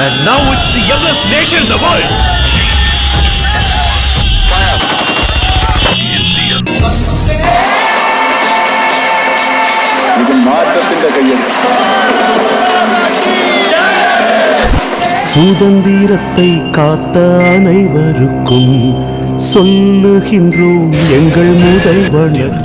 And now it's the youngest nation in the world. ഇത് മാറ്റത്തിന്റെ കയ്യെഴുത്ത് சுதந்திரத்தை காத்த அனைவருக்கும் சொல்லுகின்றோம் எங்கள் முதல்வனர்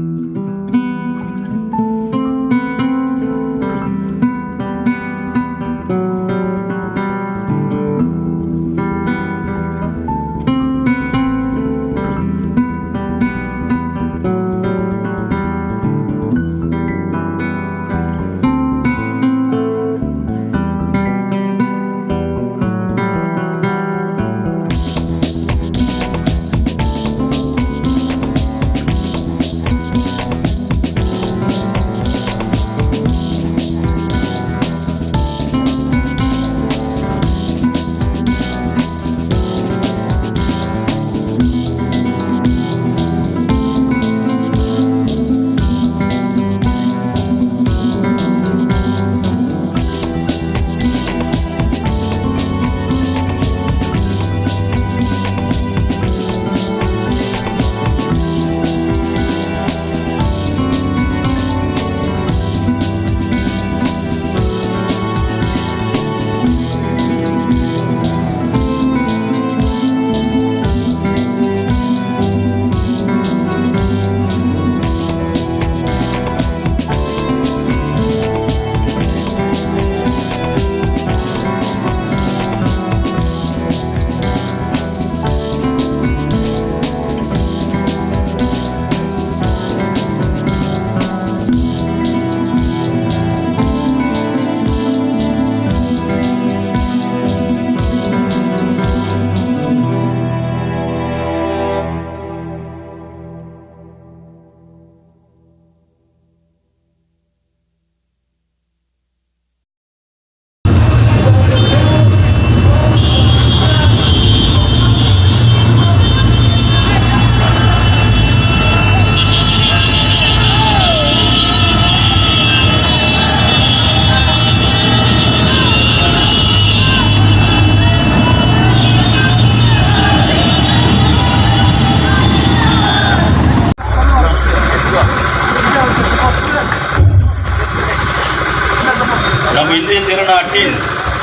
நம் இந்திய திருநாட்டின்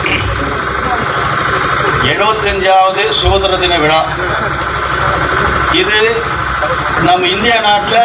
எழுபத்தஞ்சாவது சுதந்திர தின விழா இது நம்ம இந்திய நாட்டில்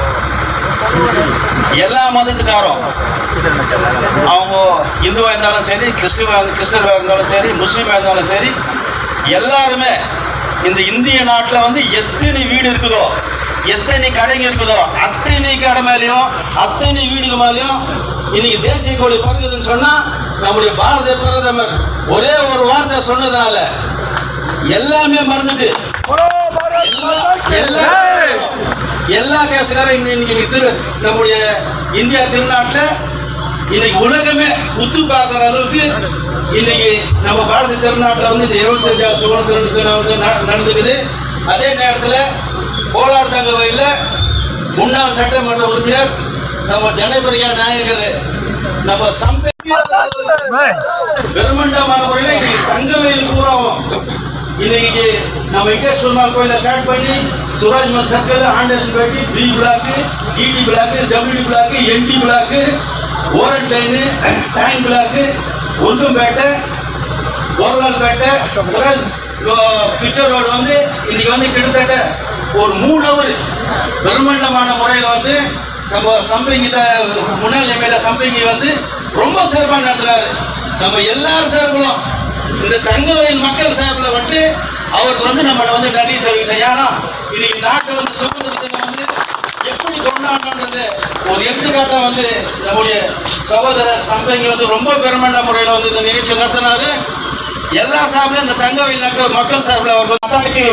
எல்லா மதத்துக்காரும் அவங்க இந்துவாக இருந்தாலும் சரி கிறிஸ்துவ கிறிஸ்தவராக இருந்தாலும் சரி முஸ்லீமாக இருந்தாலும் சரி எல்லாருமே இந்த இந்திய நாட்டில் வந்து எத்தனை வீடு இருக்குதோ எத்தனை கடைங்க இருக்குதோ அத்தனை கடை மேலேயும் அத்தனை வீடுக்கு மேலேயும் இன்னைக்கு தேசிய கொடி பறக்குதுன்னு சொன்னா நம்முடைய பாரத பிரதமர் ஒரே ஒரு வார்த்தை சொன்னதுனால எல்லாமே மறந்துட்டு எல்லா- எல்லா எல்லா கேஸ்காரும் இன்னைக்கு இன்னைக்கு திரு நம்முடைய இந்தியா திருநாட்டில் இன்னைக்கு உலகமே உத்து பார்க்குற அளவுக்கு இன்னைக்கு நம்ம பாரத திருநாட்டில் வந்து இந்த இருபத்தஞ்சாவது சுதந்திர தினம் வந்து நட- நடந்துக்குது அதே நேரத்தில் கோலார் தங்க வயலில் முன்னாள் சட்டமன்ற உறுப்பினர் நம்ம ஜனபிரியா நாயகர் நம்ம சம்பே பெருமண்டமான முறையில் இன்னைக்கு தங்க வயல் பூராவும் இன்னைக்கு நம்ம வெங்கடேஸ்வரர் கோயிலை ஸ்டார்ட் பண்ணி சுராஜ்மன் சர்க்கிள் ஆண்டர்சன் பேட்டி B block TD block W block ND block ஓரன் லைனு டேங்க் பிளாக் ஒன்றும்பேட்டை கோரலால்பேட்டை பிக்சர் ரோடு வந்து இன்னைக்கு வந்து கிட்டத்தட்ட ஒரு மூணு ஹவர் பெருமண்டமான முறையில் வந்து நம்ம சம்பங்கி முன்னாள் எம்எல்ஏ சம்பங்கி வந்து ரொம்ப சிறப்பாக நடத்துறாரு நம்ம எல்லாரும் சார்பிலும் இந்த தங்கவயல் மக்கள் சார்பில் வந்து அவருக்கு வந்து நம்ம வந்து நன்றி தெரிவிச்சோம் ஏன்னா இன்னைக்கு நாட்டை வந்து சுதந்திர தினம் வந்து எப்படி கொண்டாடணுன்றது ஒரு எடுத்துக்காட்டா வந்து நம்முடைய சகோதரர் சம்பங்கி வந்து ரொம்ப பெருமண்ட முறையில் வந்து இந்த நிகழ்ச்சி நடத்தினாரு எல்லா சார்பிலும் இந்த தங்கவயல் மக்கள் மக்கள் சார்பில் அவர்கள் ಮಾತಾಡ್ತೀವಿ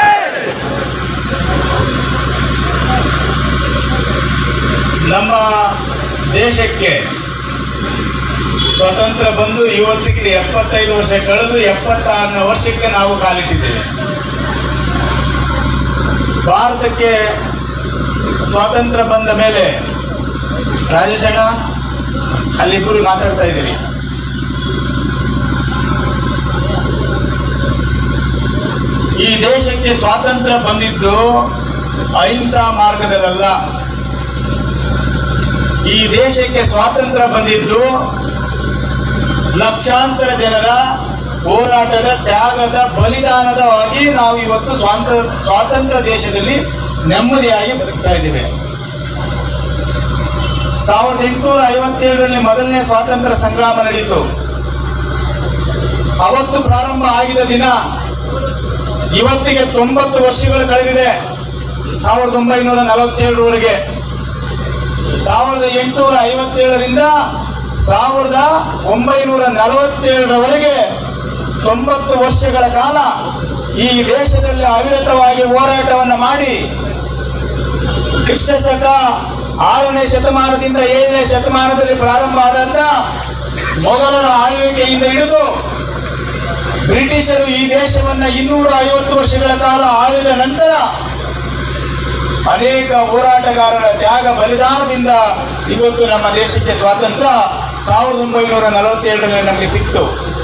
ನಮ್ಮ ದೇಶಕ್ಕೆ ಸ್ವತಂತ್ರ ಬಂದು ಇವತ್ತಿಗೆ ಎಪ್ಪತ್ತೈದು ವರ್ಷ ಕಳೆದು ಎಪ್ಪತ್ತಾರನೇ ವರ್ಷಕ್ಕೆ ನಾವು ಕಾಲಿಟ್ಟಿದ್ದೇವೆ ಭಾರತಕ್ಕೆ ಸ್ವಾತಂತ್ರ್ಯ ಬಂದ ಮೇಲೆ ರಾಜೇಶಣ್ಣ ಅಲ್ಲಿಬ್ಬರು ಮಾತಾಡ್ತಾ ಇದ್ದೀರಿ ದೇಶಕ್ಕೆ ಸ್ವಾತಂತ್ರ್ಯ ಬಂದಿದ್ದು ಅಹಿಂಸಾ ಮಾರ್ಗದಲ್ಲ ಈ ದೇಶಕ್ಕೆ ಸ್ವಾತಂತ್ರ್ಯ ಬಂದಿದ್ದು ಲಕ್ಷಾಂತರ ಜನರ ಹೋರಾಟದ ತ್ಯಾಗದ ಬಲಿದಾನದವಾಗಿ ನಾವು ಇವತ್ತು ಸ್ವಾತಂತ್ರ್ಯ ಸ್ವಾತಂತ್ರ್ಯ ದೇಶದಲ್ಲಿ ನೆಮ್ಮದಿಯಾಗಿ ಬದುಕ್ತಾ ಇದ್ದೇವೆ ಸಾವಿರದ ಎಂಟುನೂರ ಐವತ್ತೇಳರಲ್ಲಿ ಮೊದಲನೇ ಸ್ವಾತಂತ್ರ್ಯ ಸಂಗ್ರಾಮ ನಡೆಯಿತು ಅವತ್ತು ಪ್ರಾರಂಭ ಆಗಿದ ದಿನ ಇವತ್ತಿಗೆ ತೊಂಬತ್ತು ವರ್ಷಗಳು ಕಳೆದಿದೆ ಸಾವಿರದ ಒಂಬೈನೂರ ನಲವತ್ತೇಳರವರೆಗೆ ಸಾವಿರದ ಎಂಟುನೂರ ಐವತ್ತೇಳರಿಂದ ಸಾವಿರದ ಒಂಬೈನೂರ ನಲವತ್ತೇಳರವರೆಗೆ ತೊಂಬತ್ತು ವರ್ಷಗಳ ಕಾಲ ಈ ದೇಶದಲ್ಲಿ ಅವಿರತವಾಗಿ ಹೋರಾಟವನ್ನು ಮಾಡಿ ಕ್ರಿಸ್ತ ಶಕ ಆರನೇ ಶತಮಾನದಿಂದ ಏಳನೇ ಶತಮಾನದಲ್ಲಿ ಪ್ರಾರಂಭ ಆದಂತ ಮೊಘಲರ ಆಳ್ವಿಕೆಯಿಂದ ಹಿಡಿದು ಬ್ರಿಟಿಷರು ಈ ದೇಶವನ್ನ ಇನ್ನೂರ ಐವತ್ತು ವರ್ಷಗಳ ಕಾಲ ಆಳಿದ ನಂತರ ಅನೇಕ ಹೋರಾಟಗಾರರ ತ್ಯಾಗ ಬಲಿದಾನದಿಂದ ಇವತ್ತು ನಮ್ಮ ದೇಶಕ್ಕೆ ಸ್ವಾತಂತ್ರ್ಯ ಸಾವಿರದ ಒಂಬೈನೂರ ನಲವತ್ತೇಳರಲ್ಲಿ ನಮಗೆ ಸಿಕ್ತು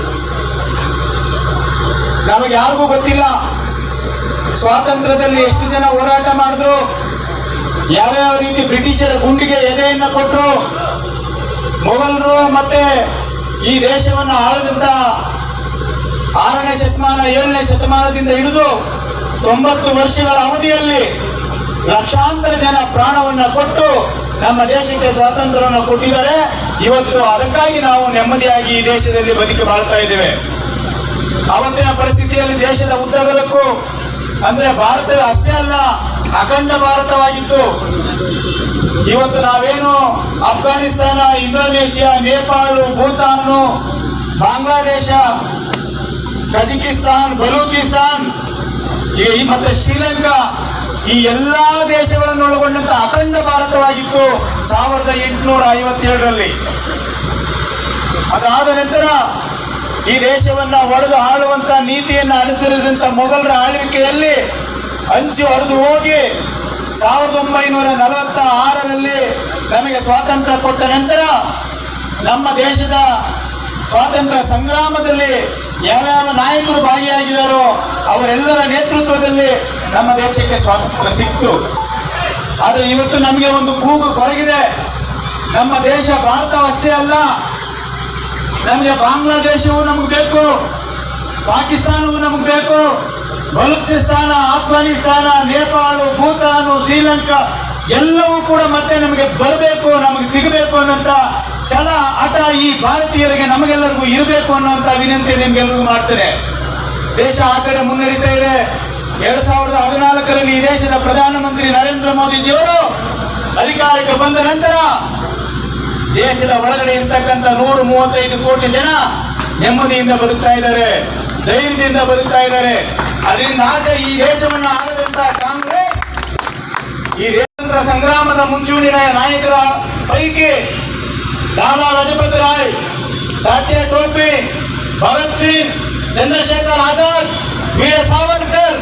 ನಮಗೆ ಯಾರಿಗೂ ಗೊತ್ತಿಲ್ಲ ಸ್ವಾತಂತ್ರ್ಯದಲ್ಲಿ ಎಷ್ಟು ಜನ ಹೋರಾಟ ಮಾಡಿದ್ರು ಯಾವ್ಯಾವ ರೀತಿ ಬ್ರಿಟಿಷರ ಗುಂಡಿಗೆ ಎದೆಯನ್ನ ಕೊಟ್ಟರು ಮೊಘಲರು ಮತ್ತೆ ಈ ದೇಶವನ್ನು ಆಳದಂತ ಆರನೇ ಶತಮಾನ ಏಳನೇ ಶತಮಾನದಿಂದ ಹಿಡಿದು ತೊಂಬತ್ತು ವರ್ಷಗಳ ಅವಧಿಯಲ್ಲಿ ಲಕ್ಷಾಂತರ ಜನ ಪ್ರಾಣವನ್ನ ಕೊಟ್ಟು ನಮ್ಮ ದೇಶಕ್ಕೆ ಸ್ವಾತಂತ್ರ್ಯವನ್ನು ಕೊಟ್ಟಿದ್ದಾರೆ ಇವತ್ತು ಅದಕ್ಕಾಗಿ ನಾವು ನೆಮ್ಮದಿಯಾಗಿ ಈ ದೇಶದಲ್ಲಿ ಬದುಕಿ ಬಾಳ್ತಾ ಇದ್ದೇವೆ ಅವತ್ತಿನ ಪರಿಸ್ಥಿತಿಯಲ್ಲಿ ದೇಶದ ಉದ್ದಗಲಕ್ಕೂ ಅಂದ್ರೆ ಭಾರತ ಅಷ್ಟೇ ಅಲ್ಲ ಅಖಂಡ ಭಾರತವಾಗಿತ್ತು ಇವತ್ತು ನಾವೇನು ಅಫ್ಘಾನಿಸ್ತಾನ ಇಂಡೋನೇಷ್ಯಾ ನೇಪಾಳ ಭೂತಾನು ಬಾಂಗ್ಲಾದೇಶ ಕಜಕಿಸ್ತಾನ್ ಬಲೂಚಿಸ್ತಾನ್ ಈ ಮತ್ತೆ ಶ್ರೀಲಂಕಾ ಈ ಎಲ್ಲಾ ದೇಶಗಳನ್ನು ಒಳಗೊಂಡಂತ ಅಖಂಡ ಭಾರತವಾಗಿತ್ತು ಸಾವಿರದ ಎಂಟುನೂರ ಐವತ್ತೇಳರಲ್ಲಿ ಅದಾದ ನಂತರ ಈ ದೇಶವನ್ನ ಒಡೆದು ಆಳುವಂತ ನೀತಿಯನ್ನು ಅನುಸರಿಸಿದಂತ ಮೊಘಲರ ಆಳ್ವಿಕೆಯಲ್ಲಿ ಅಂಚು ಹರಿದು ಹೋಗಿ ಸಾವಿರದ ಒಂಬೈನೂರ ನಲವತ್ತ ಆರರಲ್ಲಿ ನಮಗೆ ಸ್ವಾತಂತ್ರ್ಯ ಕೊಟ್ಟ ನಂತರ ನಮ್ಮ ದೇಶದ ಸ್ವಾತಂತ್ರ್ಯ ಸಂಗ್ರಾಮದಲ್ಲಿ ಯಾವ್ಯಾವ ನಾಯಕರು ಭಾಗಿಯಾಗಿದ್ದಾರೋ ಅವರೆಲ್ಲರ ನೇತೃತ್ವದಲ್ಲಿ ನಮ್ಮ ದೇಶಕ್ಕೆ ಸ್ವಾತಂತ್ರ್ಯ ಸಿಕ್ತು ಆದರೆ ಇವತ್ತು ನಮಗೆ ಒಂದು ಕೂಗು ಕೊರಗಿದೆ ನಮ್ಮ ದೇಶ ಭಾರತವಷ್ಟೇ ಅಲ್ಲ ನಮಗೆ ಬಾಂಗ್ಲಾದೇಶವು ನಮಗೆ ಬೇಕು ಪಾಕಿಸ್ತಾನವು ನಮಗೆ ಬೇಕು ಬಲೂಚಿಸ್ತಾನ ಆಫ್ಘಾನಿಸ್ತಾನ ನೇಪಾಳ ಭೂತಾನು ಶ್ರೀಲಂಕಾ ಎಲ್ಲವೂ ಕೂಡ ಮತ್ತೆ ನಮಗೆ ಬರಬೇಕು ನಮಗೆ ಸಿಗಬೇಕು ಅನ್ನೋಂಥ ಛಲ ಹಠ ಈ ಭಾರತೀಯರಿಗೆ ನಮಗೆಲ್ಲರಿಗೂ ಇರಬೇಕು ಅನ್ನುವಂಥ ವಿನಂತಿ ನಿಮ್ಗೆಲ್ಲರಿಗೂ ಮಾಡ್ತೇನೆ ದೇಶ ಆ ಕಡೆ ಮುನ್ನಡೀತಾ ಇದೆ ಎರಡ್ ಸಾವಿರದ ಹದಿನಾಲ್ಕರಲ್ಲಿ ಈ ದೇಶದ ಪ್ರಧಾನಮಂತ್ರಿ ನರೇಂದ್ರ ಮೋದಿಜಿಯವರು ಅಧಿಕಾರಕ್ಕೆ ಬಂದ ನಂತರ ದೇಶದ ಒಳಗಡೆ ಇರ್ತಕ್ಕಂಥ ನೂರ ಮೂವತ್ತೈದು ಕೋಟಿ ಜನ ನೆಮ್ಮದಿಯಿಂದ ಬದುಕ್ತಾ ಇದ್ದಾರೆ ಧೈರ್ಯದಿಂದ ಬದುಕ್ತಾ ಇದ್ದಾರೆ ಅದರಿಂದ ಆಚೆ ಈ ದೇಶವನ್ನು ಆಳದಂತ ಕಾಂಗ್ರೆಸ್ ಈ ಸ್ವಾತಂತ್ರ್ಯ ಸಂಗ್ರಾಮದ ಮುಂಚೂಣಿಯ ನಾಯಕರ ಪೈಕಿ ಲಾಲಾ ಲಜಪತ್ ರಾಯ್ ತಾತ್ಯ ಟೋಪಿ ಭಗತ್ ಸಿಂಗ್ ಚಂದ್ರಶೇಖರ್ ಆಜಾದ್ ವೀರ ಸಾವರ್ಕರ್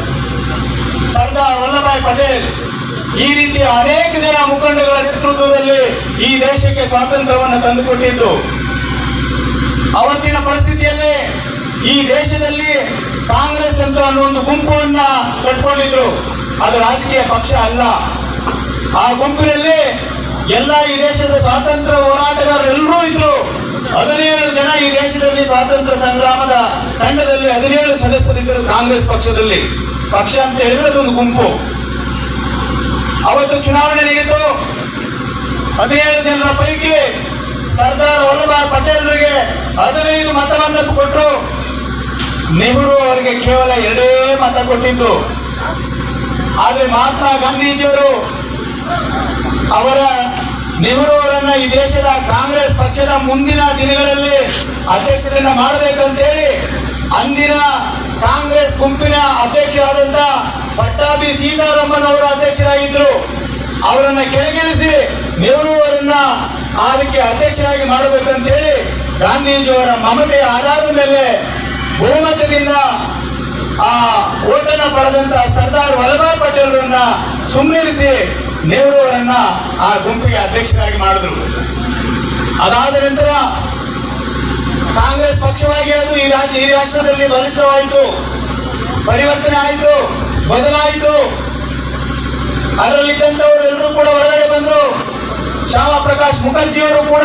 ಸರ್ದಾರ್ ವಲ್ಲಭಾಯ್ ಪಟೇಲ್ ಈ ರೀತಿಯ ಅನೇಕ ಜನ ಮುಖಂಡಗಳ ನೇತೃತ್ವದಲ್ಲಿ ಈ ದೇಶಕ್ಕೆ ಸ್ವಾತಂತ್ರ್ಯವನ್ನು ತಂದುಕೊಟ್ಟಿದ್ದು ಅವತ್ತಿನ ಪರಿಸ್ಥಿತಿಯಲ್ಲಿ ಈ ದೇಶದಲ್ಲಿ ಕಾಂಗ್ರೆಸ್ ಅಂತ ಅನ್ನೋ ಒಂದು ಗುಂಪನ್ನ ಕಟ್ಕೊಂಡಿದ್ರು ಅದು ರಾಜಕೀಯ ಪಕ್ಷ ಅಲ್ಲ ಆ ಗುಂಪಿನಲ್ಲಿ ಎಲ್ಲ ಈ ದೇಶದ ಸ್ವಾತಂತ್ರ್ಯ ಹೋರಾಟಗಾರರು ಎಲ್ಲರೂ ಇದ್ರು ಹದಿನೇಳು ಜನ ಈ ದೇಶದಲ್ಲಿ ಸ್ವಾತಂತ್ರ್ಯ ಸಂಗ್ರಾಮದ ತಂಡದಲ್ಲಿ ಹದಿನೇಳು ಸದಸ್ಯರಿದ್ದರು ಕಾಂಗ್ರೆಸ್ ಪಕ್ಷದಲ್ಲಿ ಪಕ್ಷ ಅಂತ ಹೇಳಿದ್ರೆ ಅದೊಂದು ಗುಂಪು ಅವತ್ತು ಚುನಾವಣೆ ನಡೆಯಿತು ಹದಿನೇಳು ಜನರ ಪೈಕಿ ಸರ್ದಾರ್ ವಲ್ಲಭಾಯ್ ಪಟೇಲ್ರಿಗೆ ಹದಿನೈದು ಮತವನ್ನು ಕೊಟ್ಟರು ನೆಹರು ಅವರಿಗೆ ಕೇವಲ ಎರಡೇ ಮತ ಕೊಟ್ಟಿದ್ದು ಆದ್ರೆ ಮಹಾತ್ಮ ಗಾಂಧೀಜಿಯವರು ಅವರ ನೆಹರು ಅವರನ್ನ ಈ ದೇಶದ ಕಾಂಗ್ರೆಸ್ ಪಕ್ಷದ ಮುಂದಿನ ದಿನಗಳಲ್ಲಿ ಅಧ್ಯಕ್ಷರನ್ನ ಮಾಡಬೇಕಂತೇಳಿ ಅಂದಿನ ಕಾಂಗ್ರೆಸ್ ಗುಂಪಿನ ಅಧ್ಯಕ್ಷರಾದಂತ ಪಟ್ಟಾಭಿ ಸೀತಾರಾಮನ್ ಅವರು ಅಧ್ಯಕ್ಷರಾಗಿದ್ರು ಅವರನ್ನ ಕೆಳಗಿಳಿಸಿ ನೆಹರು ಅವರನ್ನ ಅದಕ್ಕೆ ಅಧ್ಯಕ್ಷರಾಗಿ ಮಾಡಬೇಕಂತೇಳಿ ಗಾಂಧೀಜಿಯವರ ಮಮತೆಯ ಆಧಾರದ ಮೇಲೆ ಬಹುಮತದಿಂದ ಆ ಓಟನ್ನ ಪಡೆದಂತ ಸರ್ದಾರ್ ವಲ್ಲಭಾಯ್ ಪಟೇಲ್ರನ್ನ ಸುಮ್ಮನಿರಿಸಿ ನೆಹರು ಅವರನ್ನ ಆ ಗುಂಪಿಗೆ ಅಧ್ಯಕ್ಷರಾಗಿ ಮಾಡಿದ್ರು ಅದಾದ ನಂತರ ಕಾಂಗ್ರೆಸ್ ಪಕ್ಷವಾಗಿ ಅದು ಈ ರಾಜ್ಯ ಈ ರಾಷ್ಟ್ರದಲ್ಲಿ ಬಲಿಷ್ಠವಾಯಿತು ಪರಿವರ್ತನೆ ಆಯಿತು ಬದಲಾಯಿತು ಅದರಲ್ಲಿದ್ದಂಥವರು ಎಲ್ಲರೂ ಕೂಡ ಹೊರಗಡೆ ಬಂದರು ಶ್ಯಾಮ ಪ್ರಕಾಶ್ ಮುಖರ್ಜಿಯವರು ಕೂಡ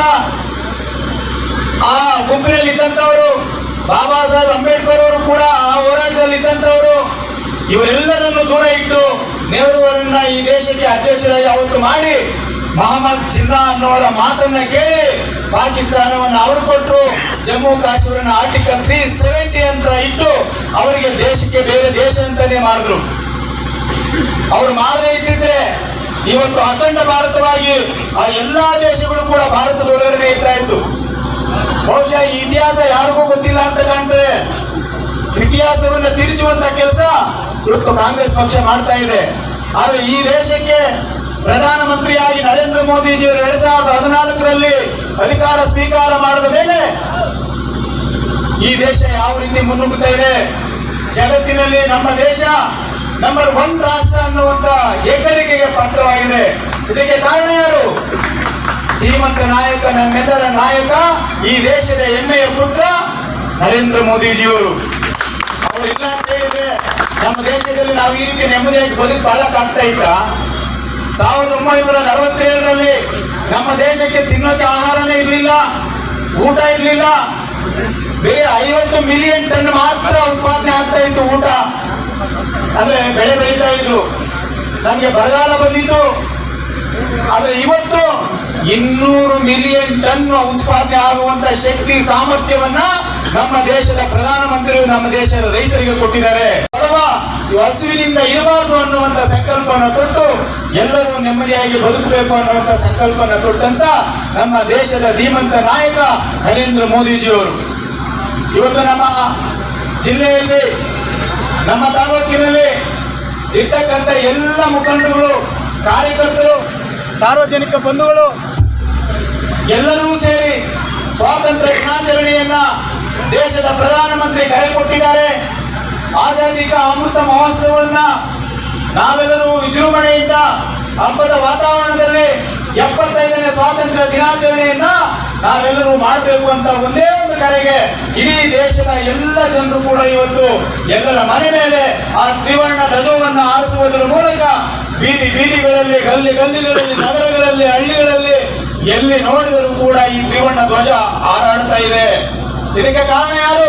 ಆ ಗುಂಪಿನಲ್ಲಿದ್ದಂಥವರು ಬಾಬಾ ಸಾಹೇಬ್ ಅಂಬೇಡ್ಕರ್ ಅವರು ಕೂಡ ಆ ಹೋರಾಟದಲ್ಲಿದ್ದಂಥವರು ಇವರೆಲ್ಲರನ್ನು ದೂರ ಇಟ್ಟು ನೆಹರು ಅವರನ್ನ ಈ ದೇಶಕ್ಕೆ ಅಧ್ಯಕ್ಷರಾಗಿ ಅವತ್ತು ಮಾಡಿ ಮಹಮ್ಮದ್ ಜಿನ್ನಾ ಅನ್ನೋರ ಮಾತನ್ನ ಕೇಳಿ ಪಾಕಿಸ್ತಾನವನ್ನು ಅವರು ಕೊಟ್ಟರು ಜಮ್ಮು ಕಾಶ್ಮೀರನ ಆರ್ಟಿಕಲ್ ತ್ರೀ ಸೆವೆಂಟಿ ಅಂತ ಇಟ್ಟು ಅವರಿಗೆ ದೇಶಕ್ಕೆ ಬೇರೆ ದೇಶ ಅಂತಾನೆ ಮಾಡಿದ್ರು ಅವ್ರು ಮಾಡದೇ ಇದ್ದಿದ್ರೆ ಇವತ್ತು ಅಖಂಡ ಭಾರತವಾಗಿ ಆ ಎಲ್ಲಾ ದೇಶಗಳು ಕೂಡ ಭಾರತದ ಒಳಗಡೆ ಇರ್ತಾ ಇತ್ತು ಬಹುಶಃ ಈ ಇತಿಹಾಸ ಯಾರಿಗೂ ಗೊತ್ತಿಲ್ಲ ಅಂತ ಕಾಣ್ತದೆ ಇತಿಹಾಸವನ್ನು ತಿರುಚುವಂತ ಕೆಲಸ ಇವತ್ತು ಕಾಂಗ್ರೆಸ್ ಪಕ್ಷ ಮಾಡ್ತಾ ಇದೆ ಆದ್ರೆ ಈ ದೇಶಕ್ಕೆ ಪ್ರಧಾನಮಂತ್ರಿಯಾಗಿ ನರೇಂದ್ರ ಮೋದಿಜಿಯವರು ಎರಡ್ ಸಾವಿರದ ಹದಿನಾಲ್ಕರಲ್ಲಿ ಅಧಿಕಾರ ಸ್ವೀಕಾರ ಮಾಡಿದ ಮೇಲೆ ಈ ದೇಶ ಯಾವ ರೀತಿ ಮುನ್ನುಗ್ಗುತ್ತಾ ಇದೆ ಜಗತ್ತಿನಲ್ಲಿ ನಮ್ಮ ದೇಶ ನಂಬರ್ ಒನ್ ರಾಷ್ಟ್ರ ಅನ್ನುವಂತ ಹೆಗ್ಗಳಿಕೆಗೆ ಪಾತ್ರವಾಗಿದೆ ಇದಕ್ಕೆ ಕಾರಣ ಯಾರು ಧೀಮಂತ ನಾಯಕ ನಮ್ಮೆಲ್ಲರ ನಾಯಕ ಈ ದೇಶದ ಹೆಮ್ಮೆಯ ಪುತ್ರ ನರೇಂದ್ರ ಮೋದಿಜಿಯವರು ಅವರು ಇಲ್ಲ ಅಂತ ಹೇಳಿದ್ರೆ ನಮ್ಮ ದೇಶದಲ್ಲಿ ನಾವು ಈ ರೀತಿ ನೆಮ್ಮದಿಯಾಗಿ ಬದುಕು ಬಾಳಕ್ಕಾಗ್ತಾ ಇತ್ತ ಸಾವಿರದ ಒಂಬೈನೂರ ನಲವತ್ತೇಳರಲ್ಲಿ ನಮ್ಮ ದೇಶಕ್ಕೆ ತಿನ್ನೋಕೆ ಆಹಾರನೇ ಇರಲಿಲ್ಲ ಊಟ ಇರಲಿಲ್ಲ ಬೇರೆ ಐವತ್ತು ಮಿಲಿಯನ್ ಟನ್ ಮಾತ್ರ ಉತ್ಪಾದನೆ ಆಗ್ತಾ ಇತ್ತು ಊಟ ಅಂದ್ರೆ ಬೆಳೆ ಬೆಳೀತಾ ಇದ್ರು ನಮ್ಗೆ ಬರಗಾಲ ಬಂದಿತ್ತು ಆದ್ರೆ ಇವತ್ತು ಇನ್ನೂರು ಮಿಲಿಯನ್ ಟನ್ ಉತ್ಪಾದನೆ ಆಗುವಂತ ಶಕ್ತಿ ಸಾಮರ್ಥ್ಯವನ್ನ ನಮ್ಮ ದೇಶದ ಪ್ರಧಾನಮಂತ್ರಿ ನಮ್ಮ ದೇಶದ ರೈತರಿಗೆ ಕೊಟ್ಟಿದ್ದಾರೆ ಅಥವಾ ಈ ಹಸುವಿನಿಂದ ಇರಬಾರದು ಅನ್ನುವಂತ ಸಂಕಲ್ಪನ ತೊಟ್ಟು ಎಲ್ಲರೂ ನೆಮ್ಮದಿಯಾಗಿ ಬದುಕಬೇಕು ಅನ್ನುವಂತ ಸಂಕಲ್ಪನ ತೊಟ್ಟಂತ ನಮ್ಮ ದೇಶದ ಧೀಮಂತ ನಾಯಕ ನರೇಂದ್ರ ಮೋದಿಜಿಯವರು ಇವತ್ತು ನಮ್ಮ ಜಿಲ್ಲೆಯಲ್ಲಿ ನಮ್ಮ ತಾಲೂಕಿನಲ್ಲಿ ಇರ್ತಕ್ಕಂಥ ಎಲ್ಲ ಮುಖಂಡರುಗಳು ಕಾರ್ಯಕರ್ತರು ಸಾರ್ವಜನಿಕ ಬಂಧುಗಳು ಎಲ್ಲರೂ ಸೇರಿ ಸ್ವಾತಂತ್ರ್ಯ ದಿನಾಚರಣೆಯನ್ನ ದೇಶದ ಪ್ರಧಾನಮಂತ್ರಿ ಕರೆ ಕೊಟ್ಟಿದ್ದಾರೆ ಆಜಾದಿ ಕಾ ಅಮೃತ ಮಹೋತ್ಸವವನ್ನ ನಾವೆಲ್ಲರೂ ವಿಜೃಂಭಣೆಯಿಂದ ಹಬ್ಬದ ವಾತಾವರಣದಲ್ಲಿ ಎಪ್ಪತ್ತೈದನೇ ಸ್ವಾತಂತ್ರ್ಯ ದಿನಾಚರಣೆಯನ್ನ ನಾವೆಲ್ಲರೂ ಮಾಡಬೇಕು ಅಂತ ಒಂದೇ ಒಂದು ಕರೆಗೆ ಇಡೀ ದೇಶದ ಎಲ್ಲ ಜನರು ಕೂಡ ಇವತ್ತು ಎಲ್ಲರ ಮನೆ ಮೇಲೆ ಆ ತ್ರಿವರ್ಣ ಧ್ವಜವನ್ನ ಆರಿಸುವುದರ ಮೂಲಕ ಬೀದಿ ಬೀದಿಗಳಲ್ಲಿ ಗಲ್ಲಿ ಗಲ್ಲಿಗಳಲ್ಲಿ ನಗರಗಳಲ್ಲಿ ಹಳ್ಳಿಗಳಲ್ಲಿ ಎಲ್ಲಿ ನೋಡಿದರೂ ಕೂಡ ಈ ತ್ರಿವರ್ಣ ಧ್ವಜ ಹಾರಾಡ್ತಾ ಇದೆ ಇದಕ್ಕೆ ಕಾರಣ ಯಾರು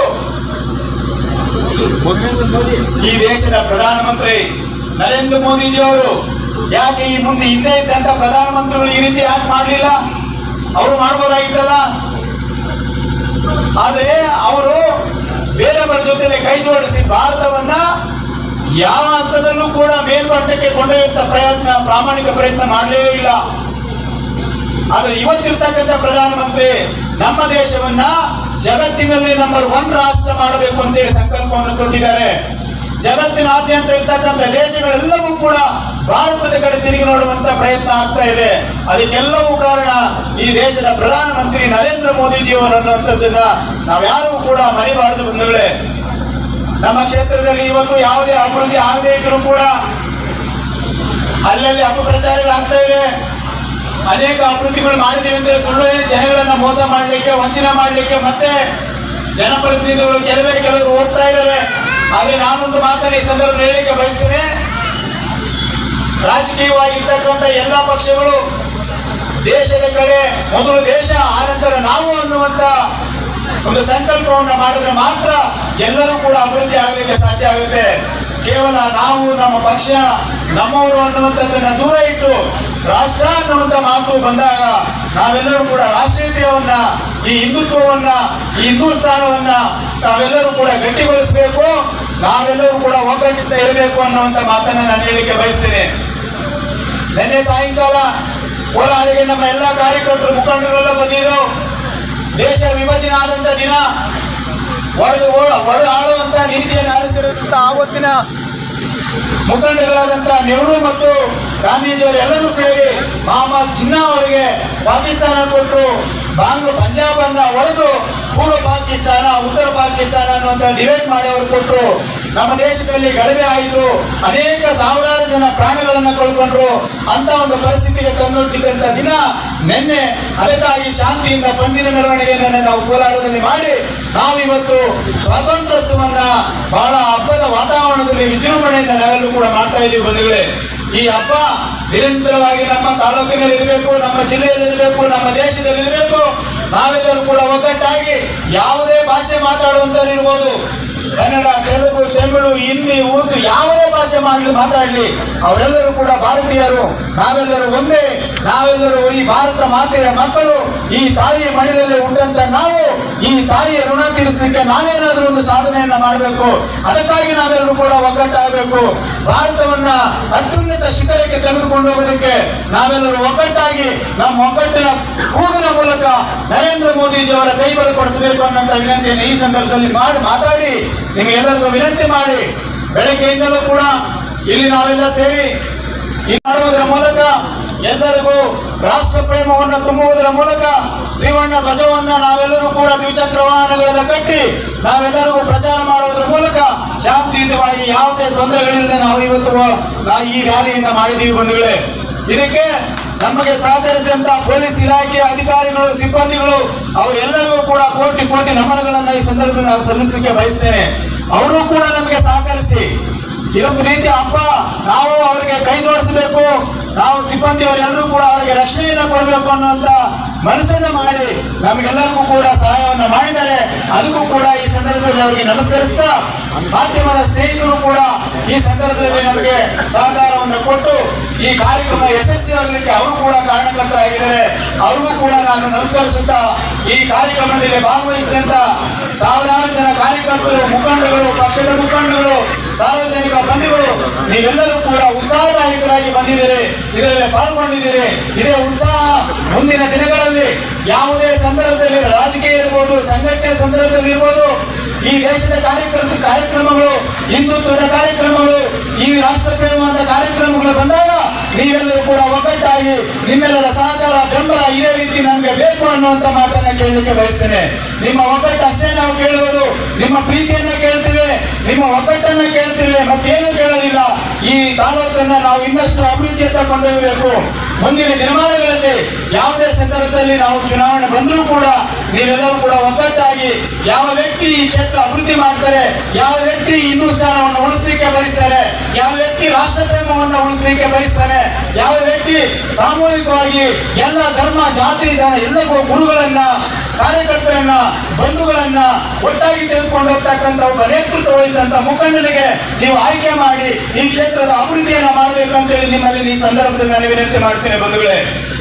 ಈ ದೇಶದ ಪ್ರಧಾನಮಂತ್ರಿ ನರೇಂದ್ರ ಮೋದಿಜಿ ಅವರು ಯಾಕೆ ಈ ಮುಂದೆ ಹಿಂದೆ ಇದ್ದಂತ ಪ್ರಧಾನಮಂತ್ರಿಗಳು ಈ ರೀತಿ ಯಾಕೆ ಮಾಡಲಿಲ್ಲ ಅವರು ಮಾಡ್ಬೋದಾಗಿತ್ತಲ್ಲ ಆದ್ರೆ ಅವರು ಬೇರೆಯವರ ಜೊತೆಲೆ ಕೈ ಜೋಡಿಸಿ ಭಾರತವನ್ನ ಯಾವ ಹಂತದಲ್ಲೂ ಕೂಡ ಮೇಲ್ಮಟ್ಟಕ್ಕೆ ಕೊಂಡೊಯ್ಯುವಂತ ಪ್ರಯತ್ನ ಪ್ರಾಮಾಣಿಕ ಪ್ರಯತ್ನ ಮಾಡಲೇ ಇಲ್ಲ ಆದ್ರೆ ಇವತ್ತಿರ್ತಕ್ಕಂಥ ಪ್ರಧಾನಮಂತ್ರಿ ನಮ್ಮ ದೇಶವನ್ನ ಜಗತ್ತಿನಲ್ಲಿ ನಂಬರ್ ಒನ್ ರಾಷ್ಟ್ರ ಮಾಡಬೇಕು ಅಂತೇಳಿ ಸಂಕಲ್ಪವನ್ನು ತೊಟ್ಟಿದ್ದಾರೆ ಜಗತ್ತಿನಾದ್ಯಂತ ಇರ್ತಕ್ಕಂಥ ದೇಶಗಳೆಲ್ಲವೂ ಕೂಡ ಭಾರತದ ಕಡೆ ತಿರುಗಿ ನೋಡುವಂತ ಪ್ರಯತ್ನ ಆಗ್ತಾ ಇದೆ ಅದಕ್ಕೆಲ್ಲವೂ ಕಾರಣ ಈ ದೇಶದ ಪ್ರಧಾನಮಂತ್ರಿ ನರೇಂದ್ರ ಮೋದಿಜಿಯವರು ಅನ್ನುವಂಥದ್ದನ್ನ ನಾವ್ಯಾರೂ ಕೂಡ ಮರಿಬಾರದು ಬಂಧುಗಳೇ ನಮ್ಮ ಕ್ಷೇತ್ರದಲ್ಲಿ ಇವತ್ತು ಯಾವುದೇ ಅಭಿವೃದ್ಧಿ ಆಗದೇ ಇದ್ರೂ ಕೂಡ ಅಲ್ಲಲ್ಲಿ ಅಪಪ್ರಚಾರಗಳಾಗ್ತಾ ಇದೆ ಅನೇಕ ಅಭಿವೃದ್ಧಿಗಳು ಮಾಡಿದೀವಿ ಅಂದ್ರೆ ಸುಳ್ಳು ಹೇಳಿ ಜನಗಳನ್ನ ಮೋಸ ಮಾಡಲಿಕ್ಕೆ ವಂಚನೆ ಮಾಡಲಿಕ್ಕೆ ಮತ್ತೆ ಜನಪ್ರತಿನಿಧಿಗಳು ಕೆಲವೇ ಕೆಲವರು ಹೋಗ್ತಾ ಇದ್ದಾರೆ ಆದ್ರೆ ನಾನೊಂದು ಮಾತನ್ನ ಈ ಸಂದರ್ಭ ಹೇಳಲಿಕ್ಕೆ ಬಯಸ್ತೇನೆ ರಾಜಕೀಯವಾಗಿರ್ತಕ್ಕಂಥ ಎಲ್ಲ ಪಕ್ಷಗಳು ದೇಶದ ಕಡೆ ಮೊದಲು ದೇಶ ಆನಂತರ ನಾವು ಅನ್ನುವಂತ ಒಂದು ಸಂಕಲ್ಪವನ್ನ ಮಾಡಿದ್ರೆ ಮಾತ್ರ ಎಲ್ಲರೂ ಕೂಡ ಅಭಿವೃದ್ಧಿ ಆಗಲಿಕ್ಕೆ ಸಾಧ್ಯ ಆಗುತ್ತೆ ಕೇವಲ ನಾವು ನಮ್ಮ ಪಕ್ಷ ನಮ್ಮವರು ಅನ್ನುವಂಥದ್ದನ್ನ ದೂರ ಇಟ್ಟು ರಾಷ್ಟ್ರ ಅನ್ನುವಂಥ ಮಾತು ಬಂದಾಗ ನಾವೆಲ್ಲರೂ ಕೂಡ ರಾಷ್ಟ್ರೀಯತೆಯವನ್ನ ಈ ಹಿಂದುತ್ವವನ್ನ ಈ ಹಿಂದೂಸ್ಥಾನವನ್ನ ನಾವೆಲ್ಲರೂ ಕೂಡ ಗಟ್ಟಿಗೊಳಿಸಬೇಕು ನಾವೆಲ್ಲರೂ ಕೂಡ ಒಗ್ಗಟ್ಟಿಂದ ಇರಬೇಕು ಅನ್ನುವಂಥ ಮಾತನ್ನ ನಾನು ಹೇಳಲಿಕ್ಕೆ ಬಯಸ್ತೇನೆ ನಿನ್ನೆ ಸಾಯಂಕಾಲ ಕೋಲಾರಿಗೆ ನಮ್ಮ ಎಲ್ಲ ಕಾರ್ಯಕರ್ತರು ಮುಖಂಡರೆಲ್ಲ ಬಂದಿದ್ರು ದೇಶ ವಿಭಜನೆ ಆದಂತ ದಿನ ಒಡೆದು ಒಡೆದು ಆಳುವಂತ ನೀತಿಯನ್ನು ಆರಿಸಿರುವಂತ ಆವತ್ತಿನ ಮುಖಂಡಗಳಾದಂತ ನೆಹರು ಮತ್ತು ಗಾಂಧೀಜಿಯವರು ಎಲ್ಲರೂ ಸೇರಿ ಮಹಮ್ಮದ್ ಜಿನ್ನಾ ಅವರಿಗೆ ಪಾಕಿಸ್ತಾನ ಕೊಟ್ಟರು ಬಾಂಗ್ಲ ಪಂಜಾಬ್ ಅನ್ನ ಒಡೆದು ಪೂರ್ವ ಪಾಕಿಸ್ತಾನ ಉತ್ತರ ಪಾಕಿಸ್ತಾನ ಅನ್ನುವಂತ ಡಿವೈಡ್ ಮಾಡಿ ಅವರು ಕೊಟ್ಟರು ನಮ್ಮ ದೇಶದಲ್ಲಿ ಗಲಭೆ ಆಯಿತು ಅನೇಕ ಸಾವಿರಾರು ಜನ ಪ್ರಾಣಗಳನ್ನ ಕಳ್ಕೊಂಡ್ರು ಅಂತ ಒಂದು ಪರಿಸ್ಥಿತಿಗೆ ತಂದೊಡ್ಡಿದ್ದಂತ ದಿನ ನಿನ್ನೆ ಅದಕ್ಕಾಗಿ ಶಾಂತಿಯಿಂದ ಪಂಜಿನ ಮೆರವಣಿಗೆಯನ್ನು ನಾವು ಕೋಲಾರದಲ್ಲಿ ಮಾಡಿ ನಾವಿವತ್ತು ಸ್ವಾತಂತ್ರ್ಯೋತ್ಸವನ್ನ ಬಹಳ ಹಬ್ಬದ ವಾತಾವರಣದಲ್ಲಿ ಸಂದರ್ಭದಲ್ಲಿ ವಿಜೃಂಭಣೆಯಿಂದ ನಾವೆಲ್ಲರೂ ಕೂಡ ಮಾಡ್ತಾ ಇದ್ದೀವಿ ಬಂಧುಗಳೇ ಈ ಹಬ್ಬ ನಿರಂತರವಾಗಿ ನಮ್ಮ ತಾಲೂಕಿನಲ್ಲಿ ಇರಬೇಕು ನಮ್ಮ ಜಿಲ್ಲೆಯಲ್ಲಿ ಇರಬೇಕು ನಮ್ಮ ದೇಶದಲ್ಲಿ ಇರಬೇಕು ನಾವೆಲ್ಲರೂ ಕೂಡ ಒಗ್ಗಟ್ಟಾಗಿ ಯಾವುದೇ ಭಾಷೆ ಮಾತಾಡುವಂತವ್ರು ಇರ್ಬೋದು ಕನ್ನಡ ತೆಲುಗು ತಮಿಳು ಹಿಂದಿ ಉರ್ದು ಯಾವುದೇ ಭಾಷೆ ಮಾಡಲಿ ಮಾತಾಡಲಿ ಅವರೆಲ್ಲರೂ ಕೂಡ ಭಾರತೀಯರು ನಾವೆಲ್ಲರೂ ಒಂದೇ ನಾವೆಲ್ಲರೂ ಈ ಭಾರತ ಮಾತೆಯ ಮಕ್ಕಳು ಈ ತಾಯಿಯ ಮಡಿಲಲ್ಲಿ ಹುಟ್ಟಂತ ನಾವು ಈ ತಾಯಿಯ ಋಣ ತೀರಿಸಲಿಕ್ಕೆ ನಾವೇನಾದ್ರೂ ಒಂದು ಸಾಧನೆಯನ್ನ ಮಾಡಬೇಕು ಅದಕ್ಕಾಗಿ ನಾವೆಲ್ಲರೂ ಕೂಡ ಒಗ್ಗಟ್ಟಾಗಬೇಕು ಭಾರತವನ್ನ ಅತ್ಯುನ್ನತ ಶಿಖರಕ್ಕೆ ತೆಗೆದುಕೊಂಡು ಹೋಗೋದಕ್ಕೆ ನಾವೆಲ್ಲರೂ ಒಗ್ಗಟ್ಟಾಗಿ ನಮ್ಮ ಒಗ್ಗಟ್ಟಿನ ಕೂಗಿನ ಮೂಲಕ ನರೇಂದ್ರ ಮೋದಿಜಿಯವರ ಕೈ ಬಲಪಡಿಸಬೇಕು ಅನ್ನೋಂಥ ವಿನಂತಿಯನ್ನು ಈ ಸಂದರ್ಭದಲ್ಲಿ ಮಾಡಿ ಮಾತಾಡಿ ನಿಮಗೆಲ್ಲರಿಗೂ ವಿನಂತಿ ಮಾಡಿ ಬೆಳಗ್ಗೆಯಿಂದಲೂ ಕೂಡ ಇಲ್ಲಿ ನಾವೆಲ್ಲ ಸೇರಿ ಈ ಮಾಡುವುದರ ಮೂಲಕ ಎಲ್ಲರಿಗೂ ರಾಷ್ಟ್ರ ಪ್ರೇಮವನ್ನು ತುಂಬುವುದರ ಮೂಲಕ ತ್ರಿವರ್ಣ ಧ್ವಜವನ್ನ ನಾವೆಲ್ಲರೂ ಕೂಡ ದ್ವಿಚಕ್ರ ವಾಹನಗಳೆಲ್ಲ ಕಟ್ಟಿ ನಾವೆಲ್ಲರಿಗೂ ಪ್ರಚಾರ ಮಾಡುವುದರ ಮೂಲಕ ಶಾಂತಿಯುತವಾಗಿ ಯಾವುದೇ ತೊಂದರೆಗಳಿಲ್ಲದೆ ನಾವು ಇವತ್ತು ನಾ ಈ ರ್ಯಾಲಿಯಿಂದ ಮಾಡಿದ್ದೀವಿ ಬಂಧುಗಳೇ ಇದಕ್ಕೆ ನಮಗೆ ಸಹಕರಿಸಿದಂತ ಪೊಲೀಸ್ ಇಲಾಖೆಯ ಅಧಿಕಾರಿಗಳು ಸಿಬ್ಬಂದಿಗಳು ಅವರೆಲ್ಲರಿಗೂ ಕೂಡ ಕೋಟಿ ಕೋಟಿ ನಮನಗಳನ್ನ ಈ ಸಂದರ್ಭದಲ್ಲಿ ನಾನು ಸಲ್ಲಿಸಲಿಕ್ಕೆ ಬಯಸ್ತೇನೆ ಅವರು ಕೂಡ ನಮಗೆ ಸಹಕರಿಸಿ ಇದೊಂದು ರೀತಿಯ ಹಬ್ಬ ನಾವು ಅವರಿಗೆ ಕೈ ಜೋಡಿಸಬೇಕು ನಾವು ಸಿಬ್ಬಂದಿಯವರೆಲ್ಲರೂ ಕೂಡ ಅವರಿಗೆ ರಕ್ಷಣೆಯನ್ನ ಕೊಡಬೇಕು ಅನ್ನುವಂತ ಮನಸ್ಸನ್ನ ಮಾಡಿ ನಮಗೆಲ್ಲರಿಗೂ ಕೂಡ ಸಹಾಯವನ್ನ ಮಾಡಿದ್ದಾರೆ ಅದಕ್ಕೂ ಕೂಡ ಈ ಸಂದರ್ಭದಲ್ಲಿ ಅವರಿಗೆ ನಮಸ್ಕರಿಸ್ತಾ ಮಾಧ್ಯಮದ ಸ್ನೇಹಿತರು ಕೂಡ ಈ ಸಂದರ್ಭದಲ್ಲಿ ನಮಗೆ ಸಹಕಾರವನ್ನು ಕೊಟ್ಟು ಈ ಕಾರ್ಯಕ್ರಮ ಯಶಸ್ವಿಯಾಗಲಿಕ್ಕೆ ಅವರು ಕೂಡ ಕಾರಣಕರ್ತರಾಗಿದ್ದಾರೆ ಅವ್ರಿಗೂ ಕೂಡ ನಾನು ನಮಸ್ಕರಿಸುತ್ತಾ ಈ ಕಾರ್ಯಕ್ರಮದಲ್ಲಿ ಭಾಗವಹಿಸಿದಂತ ಸಾವಿರಾರು ಜನ ಕಾರ್ಯಕರ್ತರು ಮುಖಂಡಗಳು ಪಕ್ಷದ ಮುಖಂಡಗಳು ಸಾರ್ವಜನಿಕ ಬಂಧುಗಳು ನೀವೆಲ್ಲರೂ ಕೂಡ ಉತ್ಸಾಹದಾಯಕರಾಗಿ ಬಂದಿದ್ದೀರಿ ಇದರಲ್ಲಿ ಪಾಲ್ಗೊಂಡಿದ್ದೀರಿ ಇದೇ ಉತ್ಸಾಹ ಮುಂದಿನ ದಿನಗಳಲ್ಲಿ ಯಾವುದೇ ಸಂದರ್ಭದಲ್ಲಿ ರಾಜಕೀಯ ಇರ್ಬೋದು ಸಂಘಟನೆ ಸಂದರ್ಭದಲ್ಲಿ ಇರ್ಬೋದು ಈ ದೇಶದ ಕಾರ್ಯಕರ್ತ ಕಾರ್ಯಕ್ರಮಗಳು ಹಿಂದುತ್ವದ ಕಾರ್ಯಕ್ರಮಗಳು ಈ ರಾಷ್ಟ್ರ ಪ್ರೇಮವಾದ ಕಾರ್ಯಕ್ರಮಗಳು ಬಂದಾಗ ನೀವೆಲ್ಲರೂ ಕೂಡ ಒಗ್ಗಟ್ಟಾಗಿ ನಿಮ್ಮೆಲ್ಲರ ಸಹಕಾರ ಬೆಂಬಲ ಇದೇ ರೀತಿ ನಮಗೆ ಬೇಕು ಅನ್ನುವಂತ ಮಾತನ್ನ ಕೇಳಲಿಕ್ಕೆ ಬಯಸ್ತೇನೆ ನಿಮ್ಮ ಒಗ್ಗಟ್ಟು ಅಷ್ಟೇ ನಾವು ಕೇಳುವುದು ನಿಮ್ಮ ಪ್ರೀತಿಯನ್ನ ಕೇಳ್ತೇವೆ ನಿಮ್ಮ ಒಗ್ಗಟ್ಟನ್ನ ಕೇಳ್ತೇವೆ ಮತ್ತೇನು ಕೇಳೋದಿಲ್ಲ ಈ ತಾಲೂಕನ್ನ ನಾವು ಇನ್ನಷ್ಟು ಅಭಿವೃದ್ಧಿಯತ್ತ ಕೊಂಡೊಯ್ಯಬೇಕು ಮುಂದಿನ ದಿನಮಾನಗಳಲ್ಲಿ ಯಾವುದೇ ಸಂದರ್ಭದಲ್ಲಿ ನಾವು ಚುನಾವಣೆ ಬಂದರೂ ಕೂಡ ನೀವೆಲ್ಲರೂ ಕೂಡ ಒಗ್ಗಟ್ಟಾಗಿ ಯಾವ ವ್ಯಕ್ತಿ ಈ ಕ್ಷೇತ್ರ ಅಭಿವೃದ್ಧಿ ಮಾಡ್ತಾರೆ ಯಾವ ವ್ಯಕ್ತಿ ಈ ಹಿಂದೂಸ್ಥಾನವನ್ನು ಉಳಿಸ್ಲಿಕ್ಕೆ ಬಯಸ್ತಾರೆ ಯಾವ ವ್ಯಕ್ತಿ ರಾಷ್ಟ್ರ ಪ್ರೇಮವನ್ನು ಉಳಿಸ್ಲಿಕ್ಕೆ ಬಯಸ್ತಾನೆ ಯಾವ ವ್ಯಕ್ತಿ ಸಾಮೂಹಿಕವಾಗಿ ಎಲ್ಲ ಧರ್ಮ ಜಾತಿ ದ- ಎಲ್ಲ ಗು- ಗುರುಗಳನ್ನ ಕಾರ್ಯಕರ್ತರನ್ನ ಬಂಧುಗಳನ್ನ ಒಟ್ಟಾಗಿ ತೆಗೆದುಕೊಂಡು ಹೋಗ್ತಕ್ಕಂಥ ಒಬ್ಬ ನೇತೃತ್ವ ವಹಿಸಿದಂತ ಮುಖಂಡನಿಗೆ ನೀವು ಆಯ್ಕೆ ಮಾಡಿ ಈ ಕ್ಷೇತ್ರದ ಅಭಿವೃದ್ಧಿಯನ್ನ ಮಾಡಬೇಕು ಅಂತೇಳಿ ನಿಮ್ಮಲ್ಲಿ ಈ ಸಂದರ್ಭದಲ್ಲಿ ನಾನು ವಿನಂತಿ ಮಾಡ್ತೇನೆ ಬಂಧುಗಳೇ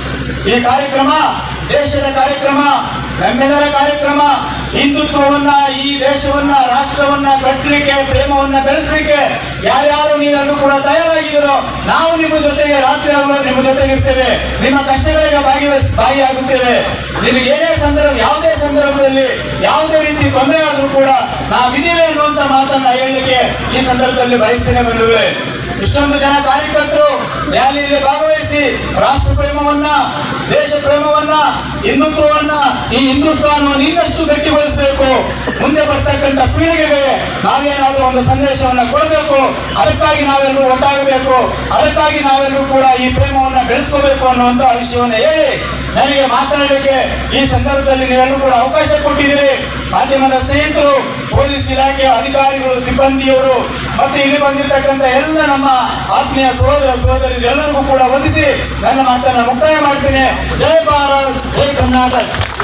ಈ ಕಾರ್ಯಕ್ರಮ ದೇಶದ ಕಾರ್ಯಕ್ರಮ ನಮ್ಮೆಲ್ಲರ ಕಾರ್ಯಕ್ರಮ ಹಿಂದುತ್ವವನ್ನ ಈ ದೇಶವನ್ನ ರಾಷ್ಟ್ರವನ್ನ ಕಟ್ಟಲಿಕ್ಕೆ ಪ್ರೇಮವನ್ನ ಬೆಳೆಸಲಿಕ್ಕೆ ಯಾರ್ಯಾರು ನೀವೆಲ್ಲರೂ ಕೂಡ ತಯಾರಾಗಿದ್ದೀರೋ ನಾವು ನಿಮ್ಮ ಜೊತೆಗೆ ರಾತ್ರಿ ಆಗಲು ನಿಮ್ಮ ಜೊತೆಗೆ ಇರ್ತೇವೆ ನಿಮ್ಮ ಕಷ್ಟಗಳಿಗೆ ಭಾಗಿವಹಿಸ್ ಭಾಗಿಯಾಗುತ್ತೇವೆ ನಿಮಗೆ ಏನೇ ಸಂದರ್ಭ ಯಾವುದೇ ಸಂದರ್ಭದಲ್ಲಿ ಯಾವುದೇ ರೀತಿ ತೊಂದರೆ ಆದ್ರೂ ಕೂಡ ನಾವಿದ್ದೀವಿ ಅನ್ನುವಂತ ಮಾತನ್ನ ಹೇಳಲಿಕ್ಕೆ ಈ ಸಂದರ್ಭದಲ್ಲಿ ಬಯಸ್ತೇನೆ ಬಂಧುಗಳೇ ಇಷ್ಟೊಂದು ಜನ ಕಾರ್ಯಕರ್ತರು ರ್ಯಾಲಿಯಲ್ಲಿ ಭಾಗವಹಿಸಿ ರಾಷ್ಟ್ರ ಪ್ರೇಮವನ್ನ ದೇಶ ಪ್ರೇಮವನ್ನ ಹಿಂದುತ್ವವನ್ನ ಈ ಹಿಂದೂಸ್ತಾನವನ್ನು ಇನ್ನಷ್ಟು ಗಟ್ಟಿಗೊಳಿಸಬೇಕು ಮುಂದೆ ಬರ್ತಕ್ಕಂಥ ಪೀಳಿಗೆಗೆ ನಾವೇನಾದ್ರೂ ಒಂದು ಸಂದೇಶವನ್ನ ಕೊಡಬೇಕು ಅದಕ್ಕಾಗಿ ನಾವೆಲ್ಲರೂ ಒಟ್ಟಾಗಬೇಕು ಅದಕ್ಕಾಗಿ ನಾವೆಲ್ಲರೂ ಕೂಡ ಈ ಪ್ರೇಮವನ್ನ ಬೆಳೆಸ್ಕೋಬೇಕು ಅನ್ನುವಂತ ವಿಷಯವನ್ನ ಹೇಳಿ ನನಗೆ ಮಾತನಾಡಲಿಕ್ಕೆ ಈ ಸಂದರ್ಭದಲ್ಲಿ ನೀವೆಲ್ಲರೂ ಕೂಡ ಅವಕಾಶ ಕೊಟ್ಟಿದ್ದೀರಿ ಮಾಧ್ಯಮದ ಸ್ನೇಹಿತರು ಪೊಲೀಸ್ ಇಲಾಖೆಯ ಅಧಿಕಾರಿಗಳು ಸಿಬ್ಬಂದಿಯವರು ಮತ್ತೆ ಇಲ್ಲಿ ಬಂದಿರತಕ್ಕಂಥ ಎಲ್ಲ ನಮ್ಮ ಆತ್ಮೀಯ ಸಹೋದರ ಸಹೋದರಿ ಎಲ್ಲರಿಗೂ ಕೂಡ ವಂದಿಸಿ ನನ್ನ ಮಾತನ್ನ ಮುಕ್ತಾಯ ಮಾಡ್ತೇನೆ ಜೈ ಭಾರತ್ ಜೈ ಕರ್ನಾಟಕ